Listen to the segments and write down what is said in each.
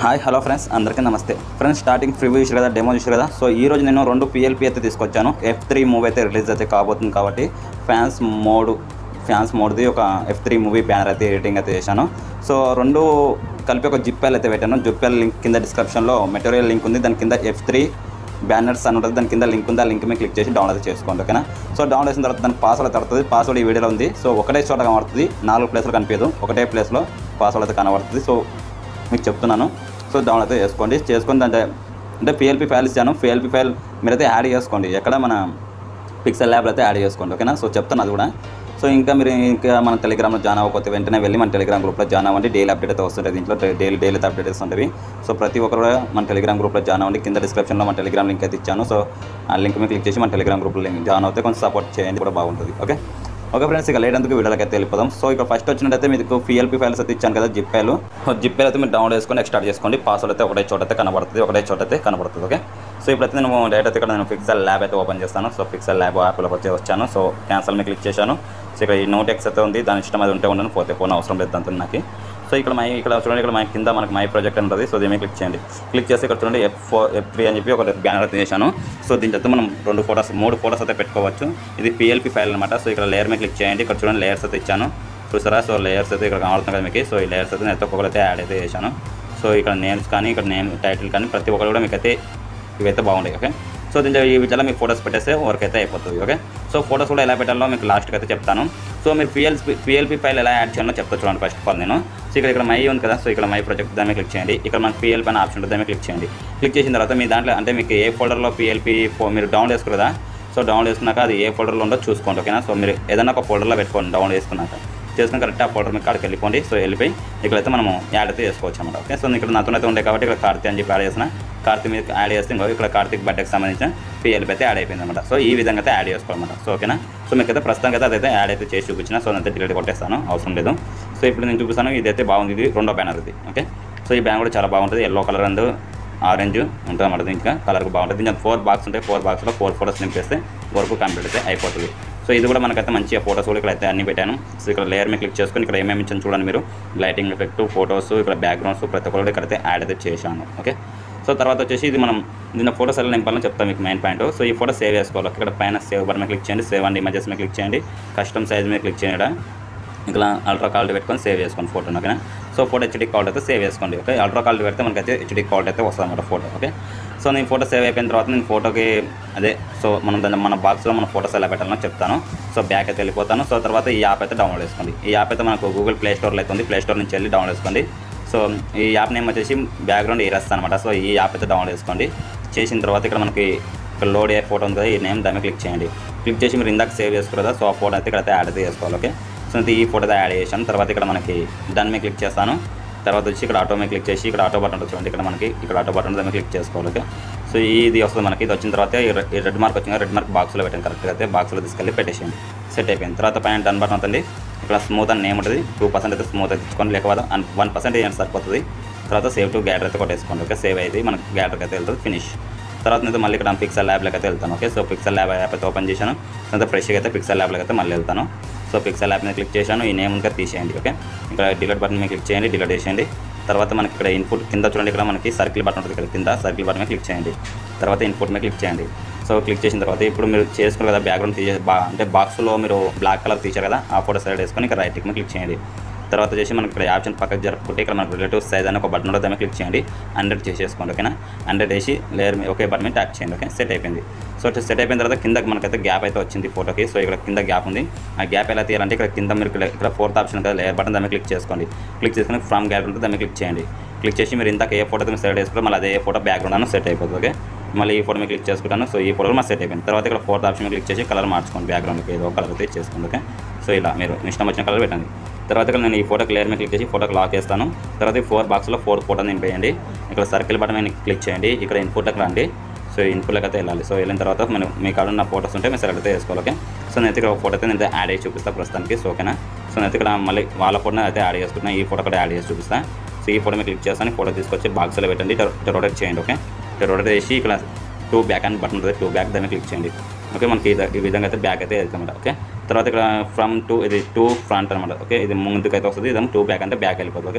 hi hello friends అందరికీ నమస్తే friends starting preview చూసారు కదా డెమో చూసారు కదా సో ఈ రోజు నేను రెండు పిఎల్పి అయితే తీసుకొచ్చాను ఎఫ్ త్రీ మూవీ అయితే రిలీజ్ అయితే కాబోతుంది కాబట్టి ఫ్యాన్స్ మోడ్ ఫ్యాన్స్ మోడ్ది ఒక ఎఫ్ త్రీ మూవీ బ్యానర్ అయితే ఎడిటింగ్ అయితే చేశాను సో రెండు కలిపి ఒక జిప్పెల్ అయితే పెట్టాను జిప్పెల్ లింక్ కింద డిస్క్రిప్షన్లో మెటీరియల్ లింక్ ఉంది దాని కింద ఎఫ్ త్రీ బ్యానర్స్ అని ఉంటుంది దాని కింద లింక్ ఉంది ఆ లింక్ మీద క్లిక్ చేసి డౌన్లోడ్ చేసుకోండి ఓకేనా సో డౌన్లోడ్ చేసిన తర్వాత దానికి పాస్వర్డ్ తడుతుంది పాస్వర్డ్ ఈ వీడియోలో ఉంది సో ఒకటే చోట కనబడుతుంది నాలుగు ప్లేస్లో కనిపించదు ఒకటే ప్లేస్లో పాస్వర్డ్ అయితే కనబడుతుంది సో మీకు చెప్తున్నాను సో డౌన్లోడ్ అయితే చేసుకోండి చేసుకొని దాంట్లో అంటే పిఎల్పి ఫైల్ ఇచ్చాను పిఎల్పి ఫైల్ మీరైతే యాడ్ చేసుకోండి ఎక్కడ మన పిక్సెల్ ల్యాబ్లో అయితే యాడ్ చేసుకోండి ఓకేనా సో చెప్తాను అది కూడా సో ఇంకా మీరు ఇంకా మన టెలిగ్రామ్లో జాయిన్ అవ్వకపోతే వెంటనే వెళ్ళి మన టెలిగ్రామ్ గ్రూప్లో జాయిన్ అవ్వండి డైలీ అప్డేట్ అయితే వస్తుంటుంది దీంట్లో డైలీ డైలీ అప్డేట్స్ ఉంటాయి సో ప్రతి ఒక్కరు కూడా మన టెలిగ్రామ్ గ్రూప్లో జాయిన్ అవ్వండి కింద డిస్క్రిప్షన్లో మన టెలిగ్రామ్ లింక్ అయితే ఇచ్చాను సో ఆ లింక్ మీద క్లిక్ చేసి మన టెలిగ్రామ్ గ్రూప్లో లింక్ జాయిన్ అవుతే కొంచెం సపోర్ట్ చేయండి కూడా బాగుంటుంది ఓకే ఓకే ఫ్రెండ్స్ ఇక లేటందుకు వీడియోకి అయితే వెళ్ళిపోదాం సో ఇక ఫస్ట్ వచ్చినట్టయితే మీకు పిఎల్పి ఫైల్స్ అయితే ఇచ్చాను కదా జిప్ ఫైల్ జిప్ ఫైల్ అయితే మీరు డౌన్లోడ్ చేసుకొని ఎక్స్టార్ట్ చేసుకోండి పాస్వర్డ్ అయితే ఒకటే చోట అయితే కనబడుతుంది ఒకటే చోట అయితే కనబడుతుంది ఓకే సో ఇప్పుడైతే నేను డైరెక్ట్ అయితే ఇక్కడ నేను పిక్సెల్ ల్యాబ్ అయితే ఓపెన్ చేస్తాను సో పిక్సెల్ ల్యాబ్ యాప్లోకి వచ్చి వచ్చాను సో క్యాన్సల్ మీద క్లిక్ చేశాను సో ఇక్కడ ఈ నోట్ ఎక్స్ అయితే ఉంది దాని ఇష్టం అది ఉంటే ఉండను పోతే ఫోన్ అవసరం లేదు అంత నాకు సో ఇక్కడ మై ఇక్కడ చూడండి ఇక్కడ మై కింద మనకి మై ప్రాజెక్ట్ అని ఉంటుంది సో దీని మీద క్లిక్ చేయండి క్లిక్ చేసి ఇక్కడ చూడండి ఎఫ్ ఫోర్ ఎఫ్ త్రీ అని చెప్పి ఒక బ్యానర్ అయితే చేశాను సో దీని తర్వాత మనం రెండు ఫోటోస్ మూడు ఫోటోస్ అయితే పెట్టుకోవచ్చు ఇది పిఎల్పి ఫైల్ అనమాట సో ఇక్కడ లేయర్ మీద క్లిక్ చేయండి ఇక్కడ చూడండి లేయర్స్ అయితే ఇచ్చాను చూసారా సో లేయర్స్ అయితే ఇక్కడ కనబడుతుంది కదా మీకు సో ఈ లేయర్స్ అయితే నేను ఒక్కొక్కరు అయితే యాడ్ అయితే చేశాను సో ఇక్కడ నేమ్స్ కానీ ఇక్కడ నేమ్ టైటిల్ కానీ ప్రతి ఒక్కరు కూడా మీకు అయితే ఇవైతే బాగుంటాయి ఓకే సో దీంట్లో ఈ వీటిలో మీకు ఫోటోస్ పెట్టేస్తే వర్క్ అయితే అయిపోతుంది ఓకే సో ఫోటోస్ కూడా ఎలా పెట్టాలో మీకు లాస్ట్కి అయితే చెప్తాను సో మీరు పిఎల్పి పిఎల్పి ఫైల్ ఎలా యాడ్ చేయాలో చెప్తా చూడండి ఫస్ట్ ఆఫ్ ఆల్ నేను సో ఇక్కడ ఇక్కడ మై ఉంది కదా సో ఇక్కడ మై ప్రాజెక్ట్ దాని మీద క్లిక్ చేయండి ఇక్కడ మనకి పిఎల్పి అనే ఆప్షన్ ఉంటుంది దాని మీద క్లిక్ చేయండి క్లిక్ చేసిన తర్వాత మీ దాంట్లో అంటే మీకు ఏ ఫోల్డర్లో పిఎల్పి మీరు డౌన్లోడ్ చేసుకోరు కదా సో డౌన్లోడ్ చేసుకున్నాక అది ఏ ఫోల్డర్లో ఉందో చూసుకోండి ఓకేనా సో మీరు ఏదైనా ఒక ఫోల్డర్లో పెట్టుకోండి డౌన్లోడ్ చేసుకున్నాక చేసుకుని కరెక్ట్ ఆ ఫోల్డర్ మీ కాడికి వెళ్ళిపోండి సో వెళ్ళిపోయి ఇక్కడైతే మనము యాడ్ అయితే చేసుకోవచ్చు అనమాట ఓకే సో ఇక్కడ నాతో అయితే ఉండే కాబట్టి ఇక్కడ కార్తీ అని చెప్పి యాడ్ చేసిన కార్తీ మీద యాడ్ చేస్తే ఇంకో ఇక్కడ కార్తీక్ బర్త్డేకి సంబంధించిన పిఎల్పి అయితే యాడ్ అయిపోయింది అనమాట సో ఈ విధంగా అయితే యాడ్ చేసుకోవాలన్నమాట సో ఓకేనా సో మీకు అయితే ప్రస్తుతానికి అయితే అదైతే యాడ్ అయితే చేసి చూపించిన సో నేనైతే డిలీట్ కొట్టేస్తాను అవసరం లేదు సో ఇప్పుడు నేను చూపిస్తాను ఇదైతే బాగుంది ఇది రెండో బ్యానర్ ఇది ఓకే సో ఈ బ్యాన్ కూడా చాలా బాగుంటుంది ఎల్లో కలర్ అండ్ ఆరెంజ్ ఉంటుంది అన్నమాట దీనికి కలర్ బాగుంటుంది దీనికి ఫోర్ బాక్స్ ఉంటాయి ఫోర్ బాక్స్లో ఫోర్ ఫోటోస్ నింపేస్తే వర్క్ కంప్లీట్ అయితే అయిపోతుంది సో ఇది కూడా మనకైతే మంచిగా ఫోటోస్ కూడా ఇక్కడ అయితే అన్ని పెట్టాను సో ఇక్కడ లేయర్ మీద క్లిక్ చేసుకొని ఇక్కడ ఏమేమి ఇచ్చాను చూడండి మీరు లైటింగ్ ఎఫెక్ట్ ఫోటోస్ ఇక్కడ బ్యాక్గ్రౌండ్స్ ప్రతి ఒక్కరు కూడా ఇక్కడైతే యాడ్ అయితే చేశాను ఓకే సో తర్వాత వచ్చేసి ఇది మనం దీని ఫోటోస్ ఎలా నింపాలని చెప్తాను మీకు మెయిన్ పాయింట్ సో ఈ ఫోటో సేవ్ చేసుకోవాలి ఇక్కడ పైన సేవ్ బటన్ మీద క్లిక్ చేయండి సేవ్ అండ్ ఇమేజెస్ మీద క్లిక్ చేయండి కస్టమ్ సైజ్ మీద క్లిక్ చేయండి ఇక్కడ అల్ట్రా క్వాలిటీ పెట్టుకొని సేవ్ చేసుకోండి ఫోటో ఓకేనా సో ఫోటో హెచ్డీ క్వాలిటీ అయితే సేవ్ చేసుకోండి ఓకే అల్ట్రా క్వాలిటీ పెడితే మనకైతే హెచ్డీ క్వాలిటీ అయితే వస్తుంది అనమాట ఫోటో ఓకే సో నేను ఫోటో సేవ్ అయిపోయిన తర్వాత నేను ఫోటోకి అదే సో మనం దాన్ని మన బాక్స్లో మన ఫోటోస్ ఎలా పెట్టాలో చెప్తాను సో బ్యాక్ అయితే వెళ్ళిపోతాను సో తర్వాత ఈ యాప్ అయితే డౌన్లోడ్ చేసుకోండి ఈ యాప్ అయితే మనకు గూగుల్ ప్లే స్టోర్లో అయితే ఉంది ప్లే స్టోర్ నుంచి వెళ్ళి డౌన్లోడ్ చేసుకోండి సో ఈ యాప్ నేమ్ వచ్చేసి బ్యాక్గ్రౌండ్ ఏరేస్తాను అనమాట సో ఈ యాప్ అయితే డౌన్లోడ్ చేసుకోండి చేసిన తర్వాత ఇక్కడ మనకి ఇక్కడ లోడ్ అయ్యే ఫోటో ఉంది కదా ఈ నేమ్ దాని మీద క్లిక్ చేయండి క్లిక్ చేసి మీరు ఇందాక సేవ్ చేసుకోరు కదా సో ఆ ఫోటో అయితే ఇక్కడ అయితే యాడ్ అయితే చేసుకోవాలి ఓకే సో అయితే ఈ ఫోటో అయితే యాడ్ చేశాను తర్వాత ఇక్కడ మనకి దాని మీద క్లిక్ చేస్తాను తర్వాత వచ్చి ఇక్కడ ఆటో మీద క్లిక్ చేసి ఇక్కడ ఆటో బటన్ ఉంటుంది చూడండి ఇక్కడ మనకి ఇక్కడ ఆటో బటన్ దాని మీద క్లిక్ చేసుకోవాలి ఓకే సో ఇది వస్తుంది మనకి ఇది వచ్చిన తర్వాత ఈ రె- ఈ రెడ్ మార్క్ వచ్చింది రెడ్ మార్క్ బాక్స్లో పెట్టాను కరెక్ట్గా అయితే బాక్స్లో తీసుకెళ్ళి పెట్టేసేయండి సెట్ అయిపోయింది తర్వాత పైన డన్ బటన్ అవుతుంది ఇక్కడ స్మూత్ అని నేమ్ ఉంటుంది టూ పర్సెంట్ అయితే స్మూత్ అయితే తీసుకోండి లేకపోతే వన్ పర్సెంట్ ఏంటి సరిపోతుంది తర్వాత సేవ్ టు గ్యాలరీ అయితే కొట్టేసుకోండి ఓకే సేవ్ అయితే మనకి గ్యాలరీకి అయితే వెళ్తుంది ఫినిష్ తర్వాత నేను మళ్ళీ ఇక్కడ పిక్సెల్ ల్యాబ్లోకి అయితే వెళ్తాను okay so Pixel Lab app అయితే ఓపెన్ చేశాను తర్వాత ఫ్రెష్గా అయితే పిక్సెల్ ల్యాబ్లోకి అయితే మళ్ళీ వెళ్తాను సో పిక్సెల్ యాప్ మీద క్లిక్ చేశాను ఈ నేమ్ ఇంకా తీసేయండి ఓకే ఇక్కడ డిలీట్ బటన్ మీద క్లిక్ చేయండి డిలీట్ చేసేయండి తర్వాత మనకి ఇక్కడ ఇన్పుట్ కింద చూడండి ఇక్కడ మనకి సర్కిల్ బటన్ ఉంటుంది ఇక్కడ కింద సర్కిల్ బటన్ మీద క్లిక్ చేయండి తర్వాత ఇన్పుట్ మీద క్లిక్ చేయండి సో క్లిక్ చేసిన తర్వాత ఇప్పుడు మీరు చేసుకున్నారు కదా బ్యాక్గ్రౌండ్ తీసే బా అంటే బాక్స్లో మీరు బ్లాక్ కలర్ తీశారు కదా ఆ ఫోటో సెలెక్ట్ చేసుకొని ఇక్కడ రైట్ మీద క్లిక్ చేయండి తర్వాత వచ్చేసి మనకి ఇక్కడ ఆప్షన్ పక్కకు జరుపుకుంటే ఇక్కడ మనకు రిలేటివ్ సైజ్ అని ఒక బటన్ ఉంటుంది దాన్ని క్లిక్ చేయండి హండ్రెడ్ చేసేసుకోండి ఓకేనా హండ్రెడ్ వేసి లేయర్ మీద ఒకే బటన్ మీద ట్యాప్ చేయండి ఓకే సెట్ అయిపోయింది సో సెట్ అయిపోయిన తర్వాత కింద మనకైతే గ్యాప్ అయితే వచ్చింది ఫోటోకి సో ఇక్కడ కింద గ్యాప్ ఉంది ఆ గ్యాప్ ఎలా తీయాలంటే ఇక్కడ కింద మీరు ఇక్కడ- ఇక్కడ ఫోర్త్ ఆప్షన్ కదా లేయర్ బటన్ దాన్ని క్లిక్ చేసుకోండి క్లిక్ చేసుకుని ఫ్రమ్ గ్యాప్ ఉంటుంది దాన్ని క్లిక్ చేయండి క్లిక్ చేసి మీరు ఇందాక ఏ ఫోటో సెలెక్ట్ చేసుకుంటే మళ్ళీ అదే ఫోటో బ్యాక్గ్రౌండ్ అని సెట్ అయిపోతుంది ఓకే మళ్ళీ ఈ ఫోటో మీద క్లిక్ చేసుకుంటాను సో ఈ ఫోటో మా సెట్ అయిపోయింది తర్వాత ఇక్కడ ఫోర్త్ ఆప్షన్ మీద క్లిక్ చేసి కలర్ మార్చుకోండి బ్యాక్గ్రౌండ్కి ఏదో కలర్ అయితే చేసుకోండి ఓకే సో ఇలా మీరు మీ ఇష్టం వచ్చిన కలర్ పెట్టండి తర్వాత ఇక్కడ నేను ఈ ఫోటో క్లియర్ మీద క్లిక్ చేసి ఫోటోకి లాక్ చేస్తాను తర్వాత ఈ ఫోర్ బాక్స్లో ఫోర్ ఫోటో నింపేయండి ఇక్కడ సర్కిల్ బటన్ మీద క్లిక్ చేయండి ఇక్కడ ఇన్పుట్కి రండి సో ఇన్పుట్లోకి అయితే వెళ్ళాలి సో వెళ్ళిన తర్వాత మనం మీ కాడ ఉన్న ఫోటోస్ ఉంటే మీరు సెలెక్ట్ అయితే చేసుకోవాలి ఓకే సో నేను ఇక్కడ ఒక ఫోటో అయితే నేను యాడ్ చేసి చూపిస్తాను ప్రస్తుతానికి సో ఓకేనా సో నేను ఇక్కడ మళ్ళీ వాళ్ళ ఫోటో అయితే యాడ్ చేసుకుంటున్నాను ఈ ఫోటో కూడా యాడ్ చేసి చూపిస్తాను సో ఈ ఫోటో మీద క్లిక్ చేస్తాను ఫోటో తీసుకొచ్చి బాక్స్లో పెట్టండి ఇట్లా రొటేట్ చేయండి ఓకే ఇట్లా రొటేట్ చేసి ఇక్కడ టూ బ్యాక్ అని బటన్ ఉంటుంది టూ బ్యాక్ దాన్ని క్లిక్ చేయండి ఓకే మనకి ఇది- ఈ విధంగా అయితే బ్యాక్ అయితే వెళ్తామన్నమాట ఓకే తర్వాత ఇక్కడ ఫ్రమ్ టు ఇది టూ ఫ్రంట్ అనమాట ఓకే ఇది ముందుకు అయితే వస్తుంది ఇదేమో టూ బ్యాక్ అంటే బ్యాక్ వెళ్ళిపోతుంది ఓకే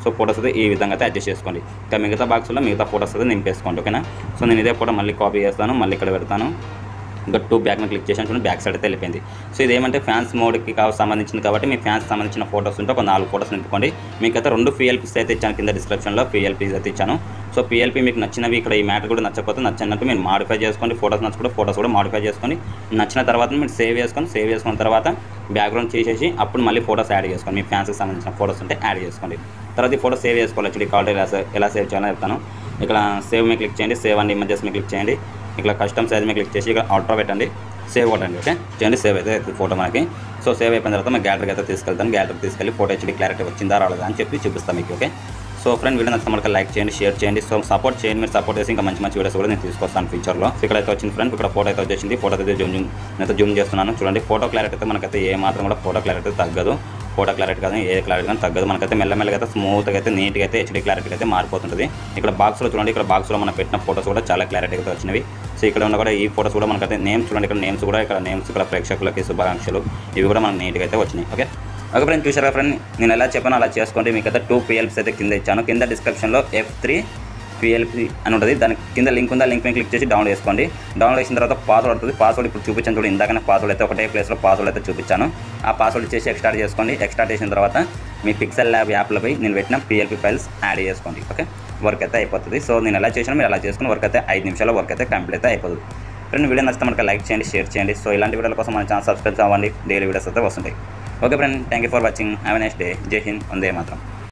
సో ఫోటోస్ అయితే ఈ విధంగా అయితే అడ్జస్ట్ చేసుకోండి ఇంకా మిగతా బాక్స్లో మిగతా ఫోటోస్ అయితే నింపేసుకోండి ఓకేనా సో నేను ఇదే ఫోటో మళ్ళీ కాపీ చేస్తాను మళ్ళీ ఇక్కడ పెడతాను ఇంకా టూ బ్యాక్ని క్లిక్ చేసాను చూడండి బ్యాక్ సైడ్ అయితే వెళ్ళిపోయింది సో ఇదేమంటే ఫ్యాన్స్ మోడ్కి కావ సంబంధించింది కాబట్టి మీ ఫ్యాన్స్ సంబంధించిన ఫోటోస్ ఉంటే ఒక నాలుగు ఫోటోస్ నింపుకోండి మీకు అయితే రెండు పిఎల్పీస్ అయితే ఇచ్చాను కింద డిస్క్రిప్షన్లో పిఎల్పీస్ అయితే ఇచ్చాను సో పిఎల్పీ మీకు నచ్చినవి ఇక్కడ ఈ మ్యాటర్ కూడా నచ్చకపోతే నచ్చినట్టు మీరు మాడిఫై చేసుకోండి ఫోటోస్ నచ్చుకుంటే ఫోటోస్ కూడా మాడిఫై చేసుకొని నచ్చిన తర్వాత మీరు సేవ్ చేసుకొని సేవ్ చేసుకున్న తర్వాత బ్యాక్గ్రౌండ్ చేసేసి అప్పుడు మళ్ళీ ఫోటోస్ యాడ్ చేసుకోండి మీ ఫ్యాన్స్కి సంబంధించిన ఫోటోస్ ఉంటే యాడ్ చేసుకోండి తర్వాత ఈ ఫోటో సేవ్ చేసుకోవాలి యాక్చువల్లీ క్వాలిటీ ఎలా సేవ్ ఎలా సేవ్ చేయాలో చెప్తాను ఇక్కడ సేవ్ మీద క్లిక్ చేయండి సేవ్ అండ్ ఇమేజెస్ మీద క్లిక్ చేయండి ఇక్కడ కస్టమ్ సైజ్ మీద క్లిక్ చేసి ఇక్కడ ఆల్ట్రా పెట్టండి సేవ్ కొట్టండి ఓకే చేయండి సేవ్ అయితే అవుతుంది ఫోటో మనకి సో సేవ్ అయిపోయిన తర్వాత మేము గ్యాలరీకి అయితే తీసుకెళ్తాను గ్యాలరీకి తీసుకెళ్ళి ఫోటో హెచ్డీ క్లారిటీ వచ్చిందా రాలేదా అని చెప్పి చూపిస్తాను మీకు ఓకే సో ఫ్రెండ్ వీడియో నచ్చితే మనకి లైక్ చేయండి షేర్ చేయండి సో సపోర్ట్ చేయండి మీరు సపోర్ట్ చేసి ఇంకా మంచి మంచి వీడియోస్ కూడా నేను తీసుకొస్తాను ఫ్యూచర్లో సో ఇక్కడైతే వచ్చింది ఫ్రెండ్ ఇక్కడ ఫోటో అయితే వచ్చేసింది ఫోటో అయితే జూమ్ జూమ్ నేనైతే జూమ్ చేస్తున్నాను చూడండి ఫోటో క్లారిటీ అయితే మనకైతే ఏ మాత్రం కూడా ఫోటో క్లారిటీ తగ్గదు ఫోటో క్లారిటీ కానీ ఏ క్లారిటీ కానీ తగ్గదు మనకైతే మెల్లమెల్లగా అయితే స్మూత్గా అయితే నీట్గా అయితే హెచ్డీ క్లారిటీ అయితే మారిపోతుంటుంది ఇక్కడ బాక్స్లో చూడండి ఇక్కడ బాక్స్లో మనం పెట్టిన ఫోటోస్ కూడా చాలా క్లారిటీ అయితే వచ్చినవి సో ఇక్కడ ఉన్న కూడా ఈ ఫోటోస్ కూడా మనకైతే నేమ్స్ చూడండి ఇక్కడ నేమ్స్ కూడా ఇక్కడ నేమ్స్ ఇక్కడ ప్రేక్షకులకి శుభాకాంక్షలు ఇవి కూడా మనకు నీట్గా అయితే వచ్చినాయి ఓకే ఓకే ఫ్రెండ్ చూసారా ఫ్రెండ్ నేను ఎలా చెప్పానో అలా చేసుకోండి మీకు అయితే టూ పిఎల్పీస్ అయితే కింద ఇచ్చాను కింద డిస్క్రిప్షన్లో ఎఫ్ త్రీ పిఎల్పి అని ఉంటుంది దాని కింద లింక్ ఉందా లింక్ మీద క్లిక్ చేసి డౌన్లోడ్ చేసుకోండి డౌన్లోడ్ చేసిన తర్వాత పాస్వర్డ్ వస్తుంది పాస్వర్డ్ ఇప్పుడు చూపించాను చూడండి ఇందాకనే పాస్వర్డ్ అయితే ఒకటే ప్లేస్లో పాస్వర్డ్ అయితే చూపించాను ఆ పాస్వర్డ్ చేసి ఎక్స్టార్ట్ చేసుకోండి ఎక్స్టార్ట్ చేసిన తర్వాత మీ పిక్సెల్ ల్యాబ్ యాప్లపై నేను పెట్టిన పిఎల్పి ఫైల్స్ యాడ్ చేసుకోండి ఓకే వర్క్ అయితే అయిపోతుంది సో నేను ఎలా చేసినా మీరు అలా చేసుకుని వర్క్ అయితే ఐదు నిమిషాల్లో వర్క్ అయితే కంప్లీట్ అయితే అయిపోతుంది ఫ్రెండ్ వీడియో నచ్చితే మనకి లైక్ చేయండి షేర్ చేయండి సో ఇలాంటి వీడియోల కోసం మన ఛానల్ సబ్స్క్రైబ్ అవ్వండి డైలీ వీడియోస్ అయితే వస్తుంటాయి okay friend thank you for watching have next day జై హింద్ వందే మాత్రం